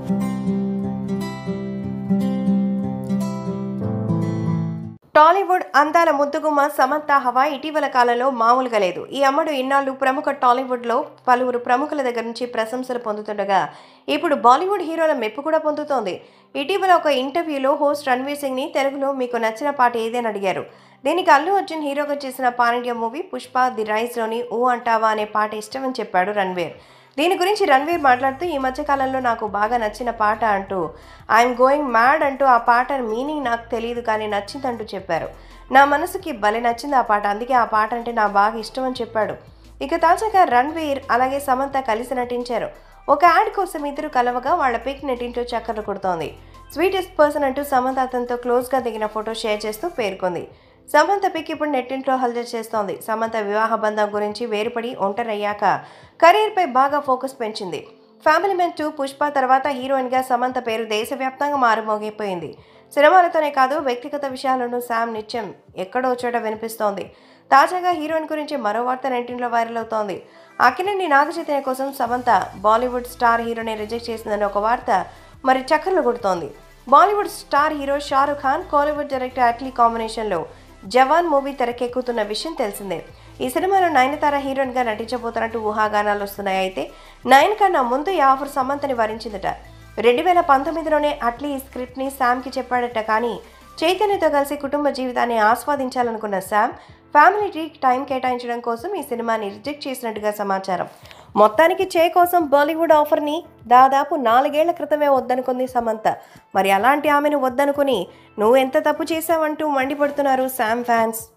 టాలీవుడ్ అందాల ముద్దుగుమ్మ సమంత హవా ఇటీవల కాలంలో మామూలుగా లేదు ఈ అమ్మడు ఇన్నాళ్ళు ప్రముఖ టాలీవుడ్లో పలువురు ప్రముఖుల దగ్గర నుంచి ప్రశంసలు పొందుతుండగా ఇప్పుడు బాలీవుడ్ హీరోల మెప్పు కూడా పొందుతోంది ఇటీవల ఒక ఇంటర్వ్యూలో హోస్ట్ రణ్వీర్ సింగ్ని తెలుగులో మీకు నచ్చిన పాట ఏదని అడిగారు దీనికి అల్లు అర్జున్ హీరోగా చేసిన pan India movie Pushpa the రైస్లోని ఊ అంటావా అనే పాట ఇష్టమని చెప్పాడు రణ్వీర్ దీని గురించి రణ్వీర్ మాట్లాడుతూ ఈ మధ్యకాలంలో నాకు బాగా నచ్చిన పాట అంటూ ఐఎమ్ గోయింగ్ మ్యాడ్ అంటూ ఆ పాట మీనింగ్ నాకు తెలియదు కానీ నచ్చిందంటూ చెప్పారు నా మనసుకి భలే నచ్చింది ఆ పాట అందుకే ఆ పాట అంటే నా బాగా ఇష్టం అని చెప్పాడు ఇక తాజాగా రణ్వీర్ అలాగే సమంత కలిసి నటించారు ఒక యాడ్ కోసం ఇద్దరు కలవగా వాళ్ళ పిక్ నెటింటూ చక్కర్లు కొడుతోంది స్వీటెస్ట్ పర్సన్ అంటూ సమంత అతనితో క్లోజ్గా దిగిన ఫోటో షేర్ చేస్తూ పేర్కొంది సమంత పిక్ ఇప్పుడు నెట్టింట్లో హల్చల్ చేస్తోంది సమంత వివాహ బంధం గురించి వేరుపడి ఒంటరయ్యాక కెరీర్పై బాగా ఫోకస్ పెంచింది ఫ్యామిలీ మెన్ టూ పుష్ప తర్వాత హీరోయిన్గా సమంత పేరు దేశవ్యాప్తంగా మారుమోగిపోయింది సినిమాలతోనే కాదు వ్యక్తిగత విషయాలను శామ్ నిత్యం ఎక్కడో చోట వినిపిస్తోంది తాజాగా హీరోయిన్ గురించి మరో వార్త నెట్టింట్లో వైరల్ అవుతోంది అక్కినేని నాగచైతన్య కోసం సమంత బాలీవుడ్ స్టార్ హీరోని రిజెక్ట్ చేసిందని ఒక వార్త మరి చక్కర్లు కొడుతోంది Bollywood star hero Shahrukh Khan Kollywood director Atlee కాంబినేషన్లో జవాన్ మూవీ తెరకెక్కుతున్న విషయం తెలిసిందే ఈ సినిమాలో నయనతార హీరోయిన్గా నటించబోతున్నట్టు ఊహాగానాలు వస్తున్నాయి అయితే నయన్ కన్నా ముందు ఈ ఆఫర్ సమంతని వరించిందట రెండు వేల పంతొమ్మిదిలోనే అట్లీ ఈ స్క్రిప్ట్ని శామ్కి చెప్పాడట కానీ చైతన్యతో కలిసి కుటుంబ జీవితాన్ని ఆస్వాదించాలనుకున్న శామ్ ఫ్యామిలీకి టైం కేటాయించడం కోసం ఈ సినిమాని రిజెక్ట్ చేసినట్టుగా సమాచారం మొత్తానికి చే కోసం బాలీవుడ్ ఆఫర్ని దాదాపు నాలుగేళ్ల క్రితమే వద్దనుకుంది సమంత మరి అలాంటి ఆమెను వద్దనుకుని నువ్వు ఎంత తప్పు చేశావంటూ మండిపడుతున్నారు శామ్ ఫ్యాన్స్